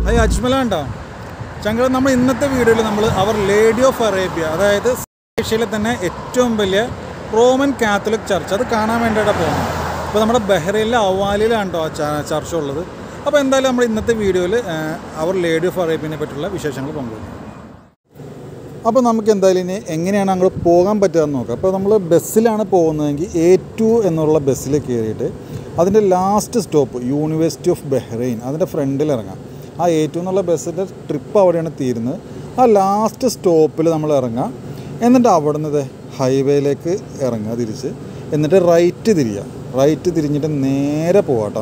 hi അജ്മല ഉണ്ടോ ചങ്കള നമ്മൾ ഇന്നത്തെ വീഡിയോയിൽ നമ്മൾ അവർ ലേഡി ഓഫ് അറേബ്യ അതായത് ഏഷ്യയിലെ തന്നെ ഏറ്റവും വലിയ റോമൻ കാത്തലിക് ചർച്ച് അത് കാണാൻ വേണ്ടിയിട്ടാണ് പോകുന്നത് അപ്പോൾ നമ്മുടെ ബഹ്റൈനിലെ അവാലിലാണ് കേട്ടോ ആ ച- ചർച്ച ഉള്ളത് അപ്പോൾ എന്തായാലും നമ്മൾ ഇന്നത്തെ വീഡിയോയിൽ അവർ ലേഡി ഓഫ് അറേബ്യനെ പറ്റിയുള്ള വിശേഷങ്ങൾ പങ്കുവയ്ക്കും അപ്പോൾ നമുക്ക് എന്തായാലും ഇനി എങ്ങനെയാണ് അങ്ങോട്ട് പോകാൻ പറ്റുക എന്ന് നോക്കാം അപ്പോൾ നമ്മൾ ബസ്സിലാണ് പോകുന്നതെങ്കിൽ എ ടു എന്നുള്ള ബസ്സിൽ കയറിയിട്ട് അതിൻ്റെ last stop university of Bahrain അതിൻ്റെ ഫ്രണ്ടിൽ ഇറങ്ങാം ആ എ ടു എന്നുള്ള ബസ്സിൻ്റെ ട്രിപ്പ് അവിടെയാണ് തീരുന്നത് ആ ലാസ്റ്റ് സ്റ്റോപ്പിൽ നമ്മൾ ഇറങ്ങാം എന്നിട്ട് അവിടെ നിന്ന് ഹൈവേയിലേക്ക് ഇറങ്ങുക തിരിച്ച് എന്നിട്ട് റൈറ്റ് തിരിയുക റൈറ്റ് തിരിഞ്ഞിട്ട് നേരെ പോവാട്ടോ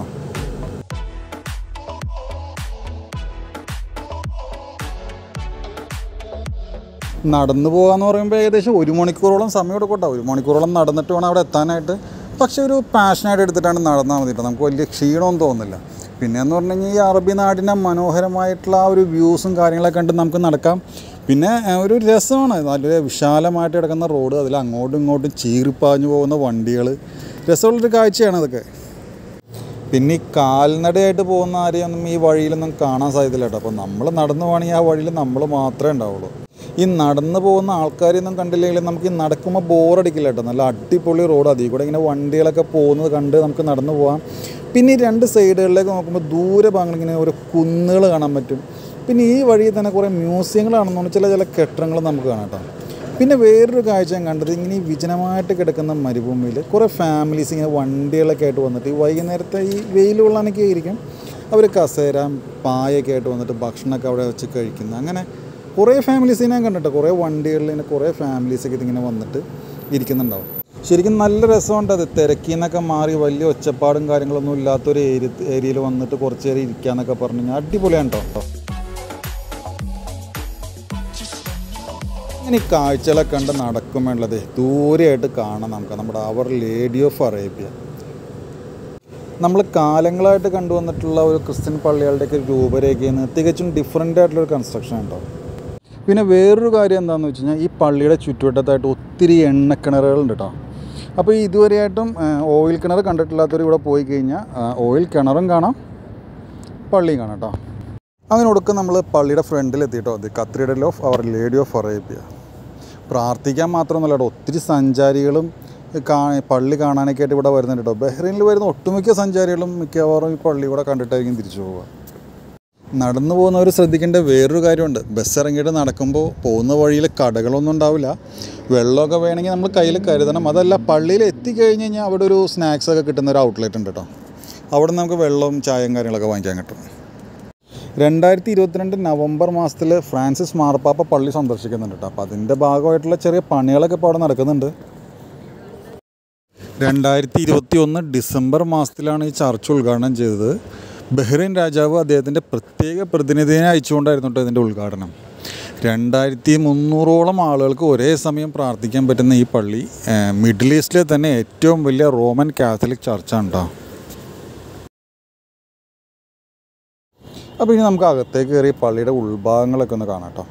നടന്നു പോകാന്ന് പറയുമ്പോൾ ഏകദേശം ഒരു മണിക്കൂറോളം സമയം എടുക്കട്ടോ ഒരു മണിക്കൂറോളം നടന്നിട്ട് വേണം അവിടെ എത്താനായിട്ട് പക്ഷേ ഒരു പാഷനായിട്ട് എടുത്തിട്ടാണ് നടന്നാൽ മതി കേട്ടോ നമുക്ക് വലിയ ക്ഷീണമൊന്നും തോന്നുന്നില്ല പിന്നെ എന്ന് പറഞ്ഞു കഴിഞ്ഞാൽ ഈ അറബി നാടിൻ്റെ മനോഹരമായിട്ടുള്ള ആ ഒരു വ്യൂസും കാര്യങ്ങളൊക്കെ കണ്ട് നമുക്ക് നടക്കാം പിന്നെ ഏഹ്, ഒരു രസമാണ് നല്ല വിശാലമായിട്ട് കിടക്കുന്ന റോഡ് അതിൽ അങ്ങോട്ടും ഇങ്ങോട്ടും ചീറിപ്പാഞ്ഞു പോകുന്ന വണ്ടികൾ രസമുള്ളൊരു കാഴ്ചയാണ് അതൊക്കെ പിന്നെ ഈ കാൽനടയായിട്ട് പോകുന്ന ആരെയൊന്നും ഈ വഴിയിലൊന്നും കാണാൻ സാധ്യതയില്ല കേട്ടോ അപ്പോൾ നമ്മൾ നടന്നു പോകണമെങ്കിൽ ആ വഴിയിൽ നമ്മൾ മാത്രമേ ഉണ്ടാവുള്ളൂ ഈ നടന്നു പോകുന്ന ആൾക്കാരെയൊന്നും കണ്ടില്ലെങ്കിൽ നമുക്ക് ഈ നടക്കുമ്പോൾ ബോറടിക്കില്ല കേട്ടോ നല്ല അടിപൊളി റോഡ് അതിൽ കൂടെ ഇങ്ങനെ വണ്ടികളൊക്കെ പോകുന്നത് കണ്ട് നമുക്ക് നടന്നു പോകാം പിന്നെ ഈ രണ്ട് സൈഡുകളിലേക്ക് നോക്കുമ്പോൾ ദൂരെ ഭാഗങ്ങളിൽ ഇങ്ങനെ ഓരോ കുന്നുകൾ കാണാൻ പറ്റും പിന്നെ ഈ വഴിയിൽ തന്നെ കുറേ മ്യൂസിയങ്ങളാണെന്ന് ചില ചില കെട്ടിടങ്ങൾ നമുക്ക് കാണാം കേട്ടോ പിന്നെ വേറൊരു കാഴ്ച ഞാൻ കണ്ടത് ഇങ്ങനെ ഈ വിജനമായിട്ട് കിടക്കുന്ന മരുഭൂമിയിൽ കുറേ ഫാമിലീസ് ഇങ്ങനെ വണ്ടികളൊക്കെ ആയിട്ട് വന്നിട്ട് ഈ വൈകുന്നേരത്തെ ഈ വെയിൽ കൊള്ളാനൊക്കെ ആയിരിക്കും അവർ കസേര പായൊക്കെ ആയിട്ട് വന്നിട്ട് ഭക്ഷണമൊക്കെ അവിടെ വെച്ച് കഴിക്കുന്ന അങ്ങനെ കുറേ ഫാമിലീസ് ഞാൻ കണ്ടിട്ട് കുറേ വണ്ടികളിൽ ഇങ്ങനെ കുറേ ഫാമിലീസൊക്കെ ഇതിങ്ങനെ വന്നിട്ട് ഇരിക്കുന്നുണ്ടാവും ശരിക്കും നല്ല രസമുണ്ട് അത് തിരക്കിന്നൊക്കെ മാറി വലിയ ഒച്ചപ്പാടും കാര്യങ്ങളൊന്നും ഇല്ലാത്തൊരു ഏരിയ ഏരിയയിൽ വന്നിട്ട് കുറച്ച് നേരം ഇരിക്കാന്നൊക്കെ പറഞ്ഞു കഴിഞ്ഞാൽ അടിപൊളിയാണ് കേട്ടോ ഇങ്ങനെ ഈ കാഴ്ചകളൊക്കെ കണ്ട് നടക്കും വേണ്ടത് ദൂരെയായിട്ട് കാണാം നമുക്ക് നമ്മുടെ അവർ ലേഡി ഓഫ് അറേബ്യ നമ്മൾ കാലങ്ങളായിട്ട് കണ്ടുവന്നിട്ടുള്ള ഒരു ക്രിസ്ത്യൻ പള്ളികളുടെയൊക്കെ രൂപരേഖയിൽ നിന്ന് തികച്ചും ഡിഫറെൻ്റ് ആയിട്ടുള്ളൊരു കൺസ്ട്രക്ഷൻ ഉണ്ടോ പിന്നെ വേറൊരു കാര്യം എന്താണെന്ന് വെച്ച് കഴിഞ്ഞാൽ ഈ പള്ളിയുടെ ചുറ്റുവട്ടത്തായിട്ട് ഒത്തിരി എണ്ണക്കിണറുകളുണ്ട് കേട്ടോ അപ്പോൾ ഈ ഇതുവരെയായിട്ടും ഓയിൽ കിണർ കണ്ടിട്ടില്ലാത്തവർ ഇവിടെ പോയി കഴിഞ്ഞാൽ ഓയിൽ കിണറും കാണാം പള്ളിയും കാണാം കേട്ടോ അങ്ങനെ ഒടുക്കം നമ്മൾ പള്ളിയുടെ ഫ്രണ്ടിൽ എത്തിയിട്ടോ അത് cathedral of our lady of Arabia പ്രാർത്ഥിക്കാൻ മാത്രമൊന്നുമല്ല കേട്ടോ ഒത്തിരി സഞ്ചാരികളും കാ പള്ളി കാണാനൊക്കെ ആയിട്ട് ഇവിടെ വരുന്നുണ്ട് കേട്ടോ ബഹ്റൈനിൽ വരുന്ന ഒട്ടുമിക്ക സഞ്ചാരികളും മിക്കവാറും ഈ പള്ളി ഇവിടെ കണ്ടിട്ടായിരിക്കും തിരിച്ചു പോവുക നടന്നു പോകുന്നവർ ശ്രദ്ധിക്കേണ്ട വേറൊരു കാര്യമുണ്ട് ബസ് ഇറങ്ങിയിട്ട് നടക്കുമ്പോൾ പോകുന്ന വഴിയിൽ കടകളൊന്നും ഉണ്ടാവില്ല വെള്ളമൊക്കെ വേണമെങ്കിൽ നമ്മൾ കയ്യിൽ കരുതണം അതല്ല പള്ളിയിൽ എത്തിക്കഴിഞ്ഞ് കഴിഞ്ഞാൽ അവിടെ ഒരു സ്നാക്സ് ഒക്കെ കിട്ടുന്ന ഒരു ഔട്ട്ലെറ്റ് ഉണ്ട് കേട്ടോ അവിടെ നമുക്ക് വെള്ളവും ചായയും കാര്യങ്ങളൊക്കെ വാങ്ങിക്കാൻ കിട്ടും രണ്ടായിരത്തി ഇരുപത്തിരണ്ട് നവംബർ മാസത്തിൽ ഫ്രാൻസിസ് മാർപ്പാപ്പ പള്ളി സന്ദർശിക്കുന്നുണ്ട് കേട്ടോ അപ്പോൾ അതിൻ്റെ ഭാഗമായിട്ടുള്ള ചെറിയ പണികളൊക്കെ ഇപ്പോൾ അവിടെ നടക്കുന്നുണ്ട് രണ്ടായിരത്തി ഇരുപത്തി ഒന്ന് ഡിസംബർ മാസത്തിലാണ് ഈ ചർച്ച് ഉദ്ഘാടനം ചെയ്തത് ബഹ്റൈൻ രാജാവ് അദ്ദേഹത്തിൻ്റെ പ്രത്യേക പ്രതിനിധിയെ അയച്ചുകൊണ്ടായിരുന്നു കേട്ടോ ഇതിൻ്റെ ഉദ്ഘാടനം രണ്ടായിരത്തി മുന്നൂറോളം ആളുകൾക്ക് ഒരേ സമയം പ്രാർത്ഥിക്കാൻ പറ്റുന്ന ഈ പള്ളി ഏഹ്, മിഡിൽ ഈസ്റ്റിലെ തന്നെ ഏറ്റവും വലിയ റോമൻ കാത്തലിക് ചർച്ചാണ് കേട്ടോ അപ്പോൾ ഇനി നമുക്ക് അകത്തേക്ക് കയറി പള്ളിയുടെ ഉൾഭാഗങ്ങളൊക്കെ ഒന്ന് കാണാം കേട്ടോ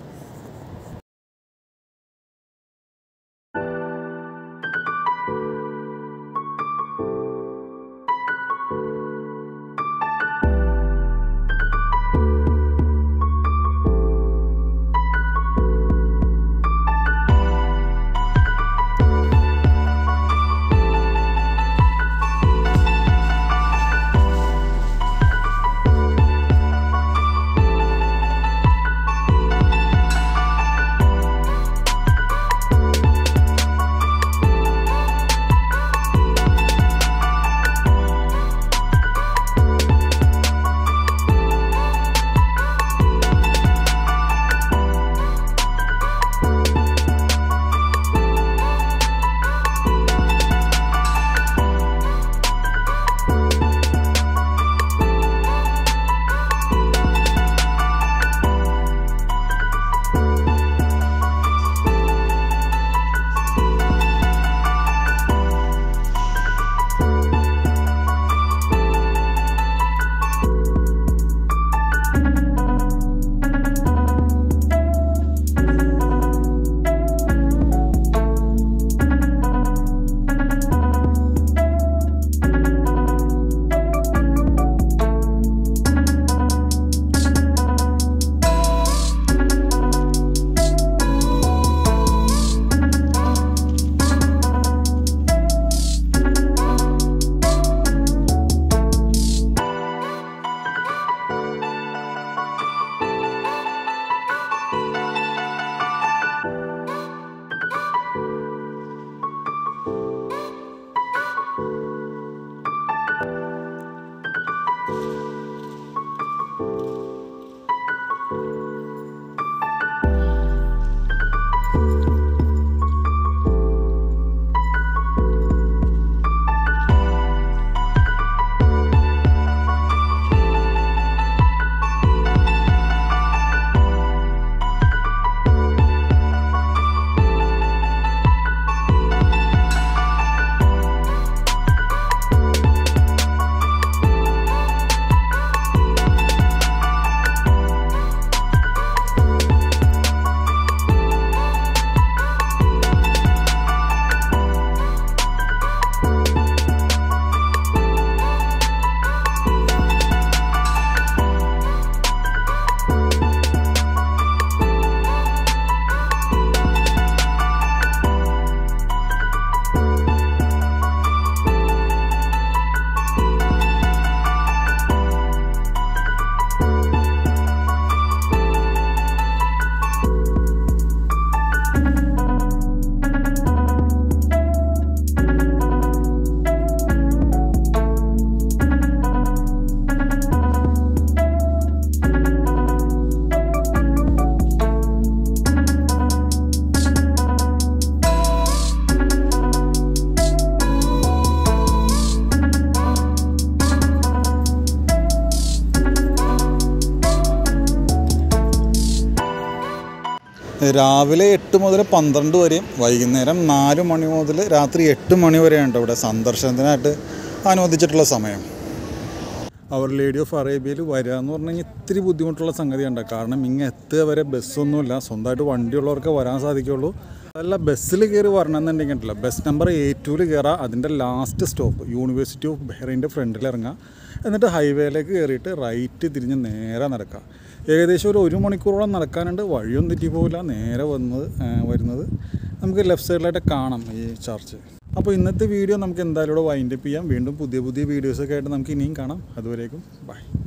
രാവിലെ എട്ട് മുതൽ പന്ത്രണ്ട് വരെയും വൈകുന്നേരം നാല് മണി മുതൽ രാത്രി എട്ട് മണി വരെയുണ്ട് ഇവിടെ സന്ദർശനത്തിനായിട്ട് അനുവദിച്ചിട്ടുള്ള സമയം അവർ ലേഡി ഓഫ് അറേബ്യയിൽ വരിക എന്ന് പറഞ്ഞു കഴിഞ്ഞാൽ ഇത്തിരി ബുദ്ധിമുട്ടുള്ള സംഗതിയുണ്ട് കാരണം ഇങ്ങ് എത്തുക വരെ ബസ്സൊന്നുമില്ല സ്വന്തമായിട്ട് വണ്ടിയുള്ളവർക്ക് വരാൻ സാധിക്കുള്ളൂ അല്ല ബസ്സിൽ കയറി വരണമെന്നുണ്ടെങ്കിൽ ഉണ്ടല്ലോ ബസ് നമ്പർ എ ടുവിൽ കയറുക അതിൻ്റെ ലാസ്റ്റ് സ്റ്റോപ്പ് യൂണിവേഴ്സിറ്റി ഓഫ് ബഹ്റൈൻ്റെ ഫ്രണ്ടിൽ ഇറങ്ങുക എന്നിട്ട് ഹൈവേയിലേക്ക് കയറിയിട്ട് റൈറ്റ് തിരിഞ്ഞ് നേരെ നടക്കുക ഏകദേശം ഒരു ഒരു മണിക്കൂറോളം നടക്കാനുണ്ട് വഴിയൊന്നും തെറ്റി പോകില്ല നേരെ വന്നത് ആ, വരുന്നത് നമുക്ക് ലെഫ്റ്റ് സൈഡിലായിട്ട് കാണാം ഈ ചർച്ച് അപ്പോൾ ഇന്നത്തെ വീഡിയോ നമുക്ക് എന്തായാലും ഇവിടെ വൈൻഡപ്പ് ചെയ്യാം വീണ്ടും പുതിയ പുതിയ വീഡിയോസൊക്കെ ആയിട്ട് നമുക്ക് ഇനിയും കാണാം അതുവരേക്കും ബൈ